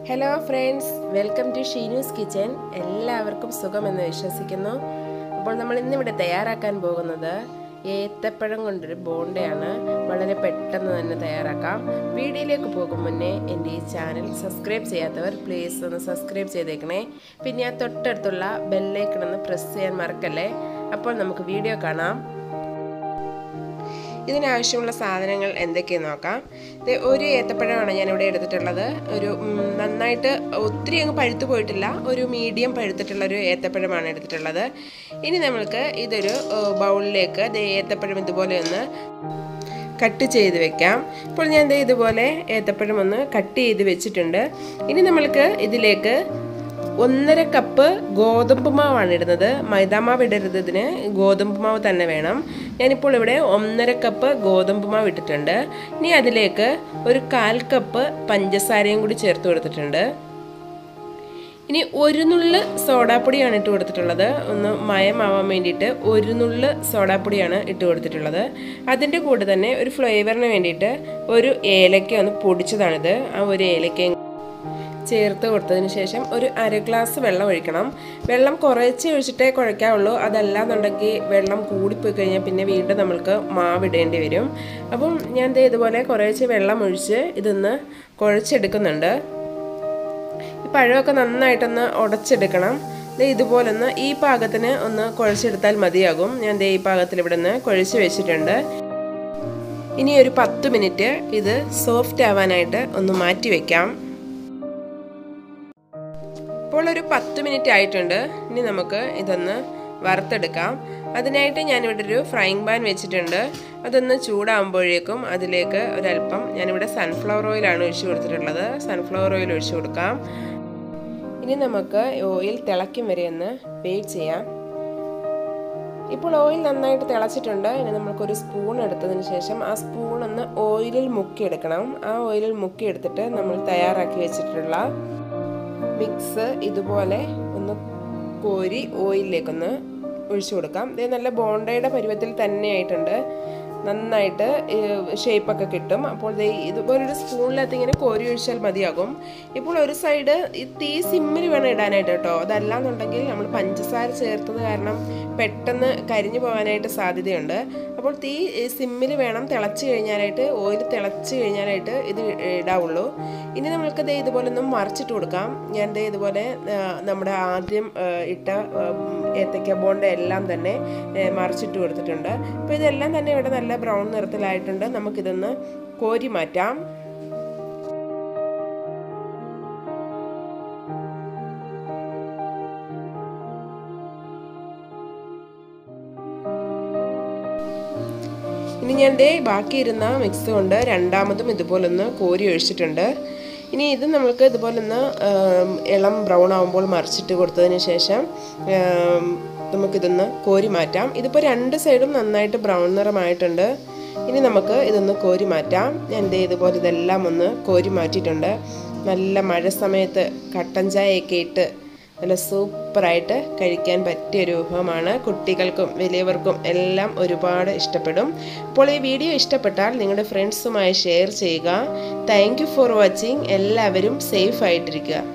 hello friends welcome to Sheenu's kitchen എല്ലാവർക്കും സുഖമെന്ന് വിശ്വസിക്കുന്നു അപ്പോൾ നമ്മൾ ഇന്നിവിടെ തയ്യാറാക്കാൻ പോകുന്നത് ഏത്തപ്പഴം കൊണ്ടൊരു ബോണ്ടയാണ് വളരെ പെട്ടെന്ന് തന്നെ തയ്യാറാക്കാം വീഡിയോയിലേക്ക് പോകും മുന്നേ എൻ്റെ ഈ ചാനൽ സബ്സ്ക്രൈബ് ചെയ്യാത്തവർ പ്ലീസ് ഒന്ന് സബ്സ്ക്രൈബ് ചെയ്തേക്കണേ പിന്നെ ആ തൊട്ടടുത്തുള്ള ബെല്ലൈക്കൺ പ്രസ് ചെയ്യാൻ മറക്കല്ലേ അപ്പോൾ നമുക്ക് വീഡിയോ കാണാം ഇതിനാവശ്യമുള്ള സാധനങ്ങൾ എന്തൊക്കെയെന്ന് നോക്കാം ഇത് ഒരു ഏത്തപ്പഴമാണ് ഞാനിവിടെ എടുത്തിട്ടുള്ളത് ഒരു നന്നായിട്ട് ഒത്തിരി അങ്ങ് പഴുത്തു പോയിട്ടില്ല ഒരു മീഡിയം പഴുത്തിട്ടുള്ള ഒരു ഏത്തപ്പഴമാണ് എടുത്തിട്ടുള്ളത് ഇനി നമ്മൾക്ക് ഇതൊരു ബൗളിലേക്ക് ഏത്തപ്പഴം ഇതുപോലെ ഒന്ന് കട്ട് ചെയ്ത് വെക്കാം ഇപ്പോൾ ഞാൻ ഇതുപോലെ ഏത്തപ്പഴം ഒന്ന് കട്ട് ചെയ്ത് വെച്ചിട്ടുണ്ട് ഇനി നമ്മൾക്ക് ഇതിലേക്ക് ഒന്നര കപ്പ് ഗോതമ്പ് മാവാണ് ഇടുന്നത് മൈദാമാവ് ഇടരുത് ഇതിന് ഗോതമ്പ് മാവ് തന്നെ വേണം ഞാനിപ്പോൾ ഇവിടെ ഒന്നര കപ്പ് ഗോതമ്പ് മാവ് ഇട്ടിട്ടുണ്ട് ഇനി അതിലേക്ക് ഒരു കാൽ കപ്പ് പഞ്ചസാരയും കൂടി ചേർത്ത് കൊടുത്തിട്ടുണ്ട് ഇനി ഒരു നുള്ള് സോഡാപ്പൊടിയാണ് ഇട്ട് കൊടുത്തിട്ടുള്ളത് ഒന്ന് മയമാവാൻ വേണ്ടിയിട്ട് ഒരു നുള്ള് സോഡാപ്പൊടിയാണ് ഇട്ട് കൊടുത്തിട്ടുള്ളത് അതിൻ്റെ കൂടെ തന്നെ ഒരു ഫ്ലേവറിന് വേണ്ടിയിട്ട് ഒരു ഏലക്ക ഒന്ന് പൊടിച്ചതാണിത് ആ ഒരു ഏലക്കയും ചേർത്ത് കൊടുത്തതിന് ശേഷം ഒരു അര ഗ്ലാസ് വെള്ളം ഒഴിക്കണം വെള്ളം കുറച്ച് ഒഴിച്ചിട്ടേ കുഴയ്ക്കാവുള്ളൂ അതല്ലാന്നുണ്ടെങ്കിൽ വെള്ളം കൂടിപ്പോയി കഴിഞ്ഞാൽ പിന്നെ വീണ്ടും നമ്മൾക്ക് മാവിടേണ്ടി വരും അപ്പം ഞാൻ ദേ ഇതുപോലെ കുറേശ്ശെ വെള്ളം ഒഴിച്ച് ഇതൊന്ന് കുഴച്ചെടുക്കുന്നുണ്ട് ഈ പഴമൊക്കെ നന്നായിട്ടൊന്ന് ഉടച്ചെടുക്കണം ദേ ഇതുപോലൊന്ന് ഈ പാകത്തിന് ഒന്ന് കുഴച്ചെടുത്താൽ മതിയാകും ഞാൻ ദേ ഈ പാകത്തിൽ ഇവിടെ നിന്ന് കുഴച്ച് വെച്ചിട്ടുണ്ട് ഇനി ഒരു പത്ത് മിനിറ്റ് ഇത് സോഫ്റ്റ് ആവാനായിട്ട് ഒന്ന് മാറ്റി വെക്കാം ഇപ്പോൾ ഒരു പത്ത് മിനിറ്റ് ആയിട്ടുണ്ട് ഇനി നമുക്ക് ഇതൊന്ന് വറുത്തെടുക്കാം അതിനായിട്ട് ഞാനിവിടെ ഒരു ഫ്രൈങ് പാൻ വെച്ചിട്ടുണ്ട് അതൊന്ന് ചൂടാകുമ്പോഴേക്കും അതിലേക്ക് ഒരല്പം ഞാനിവിടെ സൺഫ്ലവർ ഓയിലാണ് ഒഴിച്ചു കൊടുത്തിട്ടുള്ളത് സൺഫ്ലവർ ഓയിൽ ഒഴിച്ചു കൊടുക്കാം ഇനി നമുക്ക് ഓയിൽ തിളയ്ക്കും വരെ ഒന്ന് വെയിറ്റ് ചെയ്യാം ഇപ്പോൾ ഓയിൽ നന്നായിട്ട് തിളച്ചിട്ടുണ്ട് ഇനി നമുക്കൊരു സ്പൂൺ എടുത്തതിന് ശേഷം ആ സ്പൂൺ ഒന്ന് ഓയിലിൽ മുക്കിയെടുക്കണം ആ ഓയിലിൽ മുക്കിയെടുത്തിട്ട് നമ്മൾ തയ്യാറാക്കി വെച്ചിട്ടുള്ള മിക്സ് ഇതുപോലെ ഒന്ന് കോരി ഓയിലിലേക്കൊന്ന് ഒഴിച്ചു കൊടുക്കാം ഇത് നല്ല ബോണ്ടയുടെ പരുവത്തിൽ തന്നെ ആയിട്ടുണ്ട് നന്നായിട്ട് ഷേപ്പൊക്കെ കിട്ടും അപ്പോൾ ഇതുപോലൊരു സ്പൂണിനകത്ത് ഇങ്ങനെ കോരി ഒഴിച്ചാൽ മതിയാകും ഇപ്പോൾ ഒരു സൈഡ് ഈ തീ സിമ്മിൽ വേണം ഇടാനായിട്ട് കേട്ടോ അതല്ലാന്നുണ്ടെങ്കിൽ നമ്മൾ പഞ്ചസാര ചേർത്തത് കാരണം പെട്ടെന്ന് കരിഞ്ഞു പോകാനായിട്ട് സാധ്യതയുണ്ട് അപ്പോൾ തീ സിമ്മിൽ വേണം തിളച്ച് കഴിഞ്ഞാലായിട്ട് ഓയിൽ തിളച്ച് കഴിഞ്ഞാലായിട്ട് ഇത് ഇടാവുള്ളൂ ഇനി നമ്മൾക്ക് ദേ ഇതുപോലെ ഒന്ന് മറിച്ചിട്ട് കൊടുക്കാം ഞാൻ ദേ ഇതുപോലെ നമ്മുടെ ആദ്യം ഇട്ട ഏത്തക്ക ബോണ്ട എല്ലാം തന്നെ മറിച്ചിട്ട് കൊടുത്തിട്ടുണ്ട് അപ്പോൾ ഇതെല്ലാം തന്നെ ഇവിടെ നല്ല ബ്രൗൺ നിറത്തിലായിട്ടുണ്ട് നമുക്കിതൊന്ന് കോരി മാറ്റാം ഇനി ഞാൻ ദേ ബാക്കിയിരുന്ന മിക്സ് കൊണ്ട് രണ്ടാമതും ഇതുപോലൊന്ന് കോരി ഒഴിച്ചിട്ടുണ്ട് ഇനി ഇത് നമ്മൾക്ക് ഇതുപോലൊന്ന് ഇളം ബ്രൗൺ ആകുമ്പോൾ മറിച്ചിട്ട് കൊടുത്തതിന് ശേഷം നമുക്കിതൊന്ന് കോരി മാറ്റാം ഇതിപ്പോൾ രണ്ട് സൈഡും നന്നായിട്ട് ബ്രൗൺ നിറമായിട്ടുണ്ട് ഇനി നമുക്ക് ഇതൊന്ന് കോരി മാറ്റാം ഞാൻ ദേ ഇതുപോലെ ഇതെല്ലാം ഒന്ന് കോരി മാറ്റിയിട്ടുണ്ട് നല്ല മഴ സമയത്ത് കട്ടൻ ചായയൊക്കെ ഇട്ട് നല്ല സൂപ്പറായിട്ട് കഴിക്കാൻ പറ്റിയ ഒരു വിഭവമാണ് കുട്ടികൾക്കും വലിയവർക്കും എല്ലാം ഒരുപാട് ഇഷ്ടപ്പെടും അപ്പോൾ ഈ വീഡിയോ ഇഷ്ടപ്പെട്ടാൽ നിങ്ങളുടെ ഫ്രണ്ട്സുമായി ഷെയർ ചെയ്യുക താങ്ക് ഫോർ വാച്ചിങ് എല്ലാവരും സേഫ് ആയിട്ടിരിക്കുക